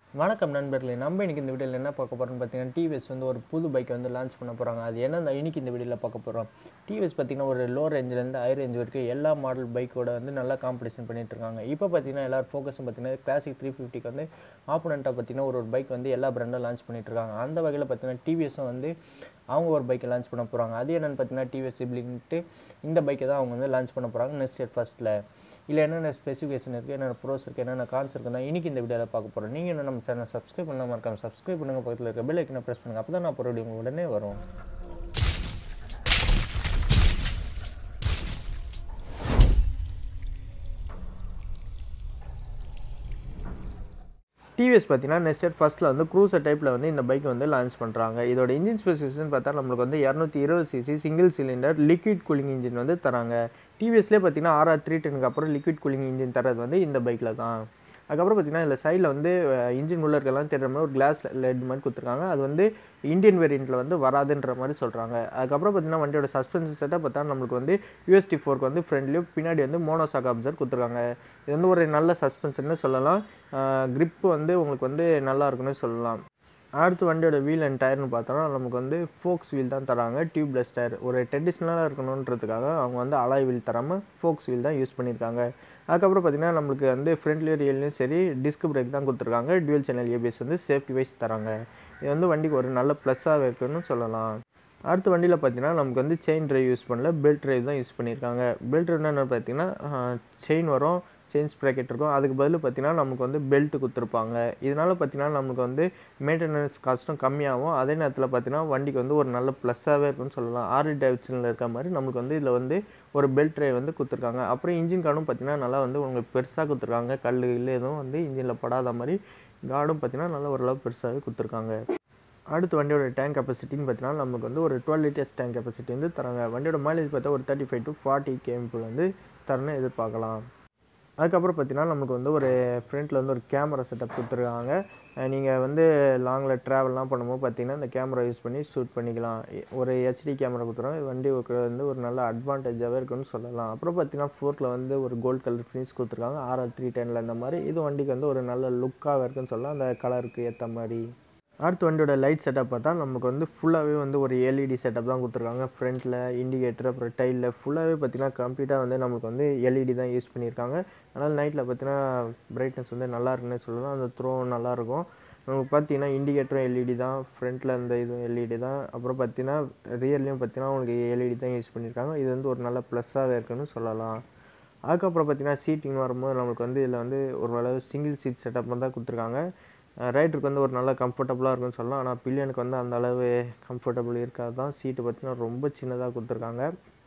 வணக்கம் நண்பர்களே நம்ம இன்னைக்கு இந்த வீடியோவில் என்ன பார்க்க போகிறோம்னு பார்த்தீங்கன்னா டிவிஎஸ் வந்து ஒரு புது பைக்கை வந்து லான்ச் பண்ண போகிறாங்க அது என்ன இன்னைக்கு இந்த வீடியோவில் பார்க்க போகிறோம் டிவிஎஸ் பார்த்தீங்கன்னா ஒரு லோ ரேஞ்சிலேருந்து ஹை ரேஞ்ச் வரைக்கும் எல்லா மாடல் பைக்கோட வந்து நல்லா காம்படிஷன் பண்ணிட்டு இருக்காங்க இப்போ பார்த்தீங்கன்னா எல்லாரும் ஃபோக்கஸும் பார்த்தீங்கன்னா கிளாசிக் த்ரீ ஃபிஃப்டிக்கு வந்து ஆப்போனண்ட்டாக பார்த்தீங்கன்னா ஒரு ஒரு பைக் வந்து எல்லா பிராண்டும் லான்ச் பண்ணிட்டு இருக்காங்க அந்த வகையில் பார்த்தீங்கன்னா டிவிஎஸும் வந்து அவங்க ஒரு பைக்கை லான்ச் பண்ண போகிறாங்க அது என்னென்னு பார்த்தீங்கன்னா டிவிஎஸ் சிப்ளிங்ட்டு இந்த பைக்கை தான் அவங்க வந்து லான்ச் பண்ண போகிறாங்க நெக்ஸ்ட் இயர் ஃபஸ்ட்டில் இல்லை என்னென்ன ஸ்பெசிஃபிகேஷன் இருக்குது என்னென்ன ப்ரோஸ் இருக்குது என்னென்ன கான்ஸ் இருக்குது தான் இன்றைக்கி இந்த வீடியோவில் பார்க்க போகிறோம் நீங்கள் என்ன நம்ம சேனல் சப்ஸ்கிரைப் பண்ணாமல் இருக்காம சப்ஸ்கிரைப் பண்ணுங்கள் பக்கத்தில் இருக்க பெல் ஐக்கனை ப்ரெஸ் பண்ணுங்கள் அப்போ தான் நான் போகிற வீடியோ உடனே வரும் டிவிஎஸ் பார்த்தீங்கன்னா நெக்ஸ்ட் இயர் ஃபஸ்ட்டில் வந்து க்ரூசர் டைப்பில் வந்து இந்த பைக் வந்து லான்ச் பண்ணுறாங்க இதோட இன்ஜின் ஸ்பெசிஃபிகேஷன் பார்த்தா நம்மளுக்கு வந்து இரநூத்தி இருபது CC single cylinder liquid cooling engine வந்து தராங்க டிவிஎஸ்லேயே பார்த்தீங்கன்னா ஆர்ஆர் த்ரீ டெனுக்கு அப்புறம் லிக்விட் கூலிங் இன்ஜின் தரது வந்து இந்த பைக்கில் தான் அதுக்கப்புறம் பார்த்தீங்கன்னா இதில் சைடில் வந்து இன்ஜின் உள்ள இருக்கலாம் தெரியுற மாதிரி ஒரு கிளாஸ் லெட் மாதிரி கொடுத்துருக்காங்க அது வந்து இந்தியன் வேரியண்ட்டில் வந்து வராதுன்ற மாதிரி சொல்கிறாங்க அதுக்கப்புறம் பார்த்தீங்கன்னா வண்டியோட சஸ்பென்ஷன் செட்டப் பார்த்தா நம்மளுக்கு வந்து யூஎஸ்டி ஃபோருக்கு வந்து ஃப்ரண்ட்லேயும் பின்னாடி வந்து மோனோசாக் அப்சர் கொடுத்துருக்காங்க இது வந்து ஒரு நல்ல சஸ்பென்ஷன்னு சொல்லலாம் grip வந்து உங்களுக்கு வந்து நல்லா இருக்குன்னு சொல்லலாம் அடுத்து வண்டியோட வீல் அண்ட் டயர்னு பார்த்தோம்னா நமக்கு வந்து ஃபோக்ஸ் வீல் தான் தராங்க டியூப்லெஸ் டயர் ஒரு ட்ரெடிஷ்னலாக இருக்கணுன்றதுக்காக அவங்க வந்து அலாய் வீல் தராமல் ஃபோக்ஸ் வீல் தான் யூஸ் பண்ணியிருக்காங்க அதுக்கப்புறம் பார்த்திங்கன்னா நம்மளுக்கு வந்து ஃப்ரண்ட்லேயும் ரியல்லையும் சரி டிஸ்க் பிரேக் தான் கொடுத்துருக்காங்க டுவல் சேனல் ஏபிஎஸ் வந்து சேஃப்டி வைஸ் தராங்க இது வந்து வண்டிக்கு ஒரு நல்ல ப்ளஸ்ஸாக இருக்குன்னு சொல்லலாம் அடுத்த வண்டியில் பார்த்தீங்கன்னா நமக்கு வந்து செயின் ட்ரைவ் யூஸ் பண்ணல பெல்ட் ட்ரைவ் தான் யூஸ் பண்ணியிருக்காங்க பெல்ட் ட்ரைவ்னா என்ன பார்த்தீங்கன்னா செயின் வரும் செயின் ஸ்ப்ராக்கெட் இருக்கும் அதுக்கு பதில் பார்த்தீங்கன்னா நமக்கு வந்து பெல்ட் கொடுத்துருப்பாங்க இதனால் பார்த்தீங்கன்னா நமக்கு வந்து மெயின்டெனன்ஸ் காஸ்ட்டும் கம்மியாகும் அதே நேரத்தில் பார்த்தீங்கன்னா வண்டிக்கு வந்து ஒரு நல்ல ப்ளஸ்ஸாகவே இருக்குன்னு சொல்லலாம் ஆர்டி டேவிட்சனில் இருக்க மாதிரி நமக்கு வந்து இதில் வந்து ஒரு பெல்ட் ட்ரை வந்து கொடுத்துருக்காங்க அப்புறம் இன்ஜின் கார்டும் பார்த்தீங்கன்னா நல்லா வந்து உங்களுக்கு பெருசாக கொடுத்துருக்காங்க கல் இல்லை எதுவும் வந்து இன்ஜினில் படாத மாதிரி கார்டும் பார்த்தீங்கன்னா நல்லா ஓரளவு பெருசாகவே கொடுத்துருக்காங்க அடுத்து வண்டியோட டேங்க் கெப்பாசிட்டின்னு பார்த்தீங்கன்னா நமக்கு வந்து ஒரு டுவெல் லிட்டர்ஸ் டேங்க் கெப்பாசிட்டி வந்து தராங்க வண்டியோட மைலேஜ் பார்த்தா ஒரு thirty five to forty kmpl வந்து தரணும் எதிர்பார்க்கலாம் அதுக்கப்புறம் பார்த்தீங்கன்னா நமக்கு வந்து ஒரு ஃப்ரண்ட்டில் வந்து ஒரு கேமரா செட்டப் கொடுத்துருக்காங்க நீங்கள் வந்து லாங்கில் ட்ராவல்லாம் பண்ணும்போது பார்த்தீங்கன்னா இந்த கேமரா யூஸ் பண்ணி ஷூட் பண்ணிக்கலாம் ஒரு ஹெச்டி கேமரா கொடுத்துருவோம் வண்டி வந்து ஒரு நல்ல அட்வான்டேஜாகவே இருக்குன்னு சொல்லலாம் அப்புறம் பார்த்தீங்கன்னா ஃபோர்க்கில் வந்து ஒரு கோல்ட் கலர் ஃபினிஷ் கொடுத்துருக்காங்க ஆர்ஆர் த்ரீ டெனில் இந்த மாதிரி இது வண்டிக்கு வந்து ஒரு நல்ல லுக்காக இருக்குன்னு சொல்லலாம் அந்த கலருக்கு ஏற்ற மாதிரி அடுத்து வண்டியோட லைட் செட்டப் பார்த்தா நமக்கு வந்து ஃபுல்லாகவே வந்து ஒரு எல்இடி செட்டப் தான் கொடுத்துருக்காங்க ஃப்ரண்ட்டில் இண்டிகேட்டர் அப்புறம் டைலில் ஃபுல்லாகவே பார்த்தீங்கன்னா கம்ப்ளீட்டாக வந்து நமக்கு வந்து எல்இடி தான் யூஸ் பண்ணியிருக்காங்க அதனால் நைட்டில் பார்த்தீங்கன்னா பிரைட்னஸ் வந்து நல்லா இருக்குன்னு சொல்லலாம் அந்த த்ரோ நல்லாயிருக்கும் நமக்கு பார்த்தீங்கன்னா இண்டிகேட்டரும் எல்இடி தான் ஃப்ரண்ட்டில் இந்த இதுவும் எல்இடி தான் அப்புறம் பார்த்தீங்கன்னா ரியர்லேயும் பார்த்தீங்கன்னா உங்களுக்கு எல்இடி தான் யூஸ் பண்ணியிருக்காங்க இது வந்து ஒரு நல்ல ப்ளஸ்ஸாக இருக்குன்னு சொல்லலாம் அதுக்கப்புறம் பார்த்தீங்கன்னா சீட்டிங் வரும்போது நம்மளுக்கு வந்து இதில் வந்து ஒரு அளவு சிங்கிள் சீட் செட்டப் தான் கொடுத்துருக்காங்க ரைடருக்கு வந்து ஒரு நல்ல கம்ஃபர்டபுளாக இருக்குன்னு சொல்லலாம் ஆனால் பில்லியனுக்கு வந்து அந்த அளவு கம்ஃபர்டபுள் இருக்காது தான் சீட்டு பார்த்திங்கன்னா ரொம்ப சின்னதாக கொடுத்துருக்காங்க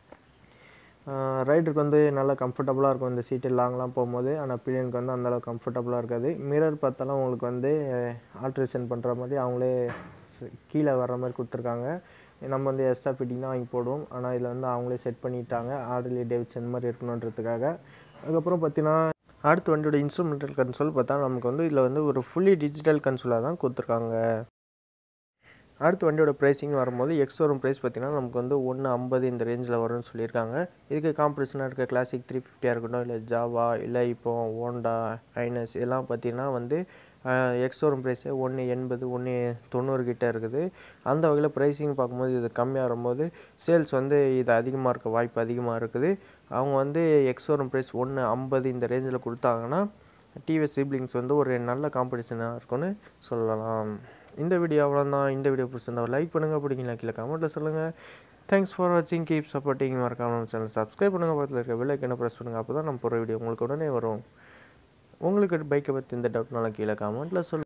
ரைடருக்கு வந்து நல்லா கம்ஃபர்டபுளாக இருக்கும் இந்த சீட்டு லாங்லாம் போகும்போது ஆனால் பில்லியனுக்கு வந்து அந்தளவு கம்ஃபர்டபுளாக இருக்காது மிரர் பார்த்தாலும் உங்களுக்கு வந்து ஆல்ட்ரேஷன் பண்ணுற மாதிரி அவங்களே கீழே வர்ற மாதிரி கொடுத்துருக்காங்க நம்ம வந்து எக்ஸ்ட்ரா ஃபிட்டிங் தான் வாங்கி போடுவோம் ஆனால் இதில் வந்து அவங்களே செட் பண்ணிட்டாங்க ஆர்டர்லி டேவிட்சன் மாதிரி இருக்கணுன்றதுக்காக அதுக்கப்புறம் பார்த்தீங்கன்னா அடுத்து வண்டியோட இன்ஸ்ட்ருமெண்டல் கன்சோல் பார்த்தா நமக்கு வந்து இதில் வந்து ஒரு ஃபுல்லி டிஜிட்டல் கன்சோலாக தான் கொடுத்துருக்காங்க அடுத்து வண்டியோட ப்ரைஸிங் வரும்போது எக்ஸோரூம் ப்ரைஸ் பார்த்திங்கன்னா நமக்கு வந்து ஒன்று ஐம்பது இந்த ரேஞ்சில் வரும்னு சொல்லியிருக்காங்க இதுக்கு காம்படிஷனாக இருக்க கிளாசிக் த்ரீ ஃபிஃப்டியாக இருக்கட்டும் இல்லை ஜாவா இல்லை இப்போ ஹோண்டா ஐனஸ் இதெல்லாம் பார்த்திங்கன்னா வந்து எக்ஸோரூம் ப்ரைஸே ஒன்று எண்பது ஒன்று தொண்ணூறு கிட்டே இருக்குது அந்த வகையில் ப்ரைஸிங் பார்க்கும்போது இது கம்மியாக வரும்போது சேல்ஸ் வந்து இது அதிகமாக இருக்க வாய்ப்பு அதிகமாக இருக்குது அவங்க வந்து எக்ஸோரூம் ப்ரைஸ் ஒன்று ஐம்பது இந்த ரேஞ்சில் கொடுத்தாங்கன்னா டிவிஎஸ் சிப்ளிங்ஸ் வந்து ஒரு நல்ல காம்படிஷனாக இருக்கும்னு சொல்லலாம் இந்த வீடியோ அவ்வளோதான் இந்த வீடியோ பிடிச்சிருந்தா லைக் பண்ணுங்கள் பிடிக்கல கீழே கமெண்ட்டில் சொல்லுங்கள் தேங்க்ஸ் ஃபார் வாட்சிங் கீப் சப்போர்ட்டிங் மறக்காமல் சேனல் சப்ஸ்கிரைப் பண்ணுங்கள் பக்கத்தில் இருக்க பெல் ஐக்கனை ப்ரெஸ் பண்ணுங்கள் அப்போ தான் நம்ம போகிற வீடியோ உங்களுக்கு உடனே வரும் உங்களுக்கு பைக்கை பற்றி இந்த டவுட்னால கீழே கமெண்ட்டில் சொல்லுங்கள்